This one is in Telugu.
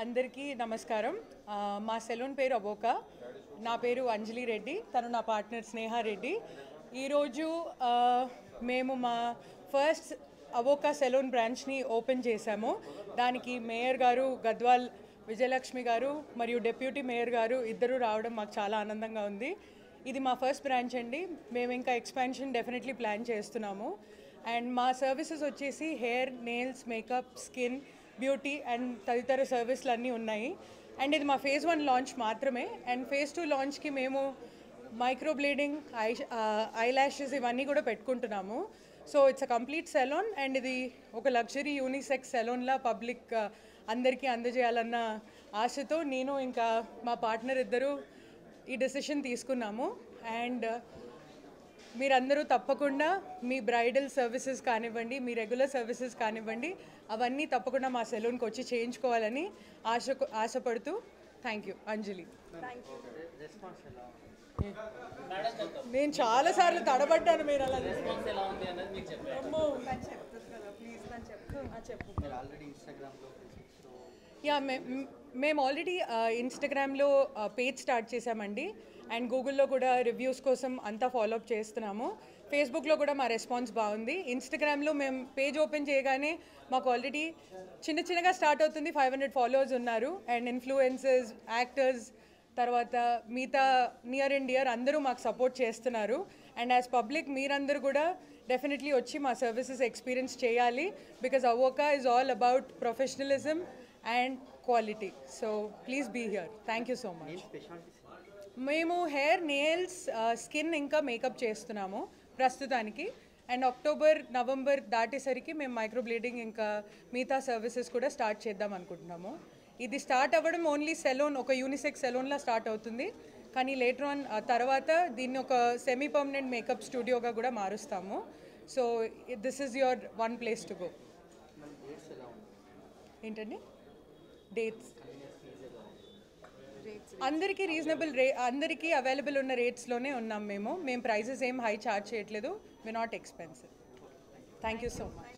అందరికీ నమస్కారం ఆ, మా సెలూన్ పేరు అబోకా నా పేరు అంజలి రెడ్డి తను నా పార్ట్నర్ స్నేహ రెడ్డి ఈరోజు ఆ, మేము మా ఫస్ట్ అవోకా సెలూన్ బ్రాంచ్ని ఓపెన్ చేశాము దానికి మేయర్ గారు గద్వాల్ విజయలక్ష్మి గారు మరియు డెప్యూటీ మేయర్ గారు ఇద్దరు రావడం మాకు చాలా ఆనందంగా ఉంది ఇది మా ఫస్ట్ బ్రాంచ్ అండి మేము ఇంకా ఎక్స్పాన్షన్ డెఫినెట్లీ ప్లాన్ చేస్తున్నాము అండ్ మా సర్వీసెస్ వచ్చేసి hair nails makeup skin beauty and తదితర సర్వీసులు అన్నీ ఉన్నాయి అండ్ ఇది మా ఫేజ్ వన్ లాంచ్ మాత్రమే అండ్ ఫేజ్ టూ లాంచ్కి మేము microblading eye eye lashes ఇవన్నీ కూడా పెట్టుకుంటున్నాము so it's a complete salon and ఇది ఒక లగ్జరీ యూనిసెక్స్ సెలోన్లా పబ్లిక్ అందరికీ అందజేయాలన్న ఆశతో నేను ఇంకా మా పార్ట్నర్ ఇద్దరు ఈ డెసిషన్ తీసుకున్నాము అండ్ మీరందరూ తప్పకుండా మీ బ్రైడల్ సర్వీసెస్ కానివ్వండి మీ రెగ్యులర్ సర్వీసెస్ కానివ్వండి అవన్నీ తప్పకుండా మా సెలూన్కి వచ్చి చేయించుకోవాలని ఆశ ఆశపడుతూ థ్యాంక్ యూ అంజలి నేను చాలాసార్లు తడబడ్డాను మీరు అలా రెస్పాన్స్ ఎలా ఉంది అన్నది మీకు చెప్పారు అమ్మో. మీరు ఆల్రెడీ ఇన్స్టాగ్రామ్లో సో యా మే మేము ఆల్రెడీ ఇన్స్టాగ్రామ్లో పేజ్ స్టార్ట్ చేసామండి అండ్ గూగుల్లో కూడా రివ్యూస్ కోసం అంతా ఫాలోఅప్ చేస్తున్నాము ఫేస్బుక్లో కూడా మా రెస్పాన్స్ బాగుంది ఇన్స్టాగ్రామ్లో మేము పేజ్ ఓపెన్ చేయగానే మాకు ఆల్రెడీ చిన్న చిన్నగా స్టార్ట్ అవుతుంది ఫైవ్ హండ్రెడ్ ఫాలోవర్స్ ఉన్నారు అండ్ ఇన్ఫ్లుయెన్సర్స్ యాక్టర్స్ తర్వాత మిగతా నియర్ అండ్ ఇయర్ అందరూ మాకు సపోర్ట్ చేస్తున్నారు అండ్ యాజ్ పబ్లిక్ మీరందరూ కూడా డెఫినెట్లీ వచ్చి మా సర్వీసెస్ ఎక్స్పీరియన్స్ చేయాలి because Avoca is all about professionalism and quality so please be here thank you so much specialities మేము హెయిర్ నెయిల్స్ స్కిన్ ఇంకా మేకప్ చేస్తున్నాము ప్రస్తుతానికి అండ్ అక్టోబర్ నవంబర్ దాటేసరికి మేము మైక్రో బ్లీడింగ్ ఇంకా మిగతా సర్వీసెస్ కూడా స్టార్ట్ చేద్దాం అనుకుంటున్నాము ఇది స్టార్ట్ అవ్వడం ఓన్లీ సెలోన్ ఒక యూనిసెక్ సెలోన్లా స్టార్ట్ అవుతుంది కానీ లేటర్ ఆన్ తర్వాత దీన్ని ఒక సెమీ పర్మనెంట్ మేకప్ స్టూడియోగా కూడా మారుస్తాము so this is your one place to go ఏంటండి డేట్స్ అందరికీ రీజనబుల్ రే అందరికీ అవైలబుల్ ఉన్న రేట్స్లోనే ఉన్నాం మేము మేము ప్రైజెస్ ఏం హై ఛార్జ్ చేయట్లేదు we not expensive thank you so much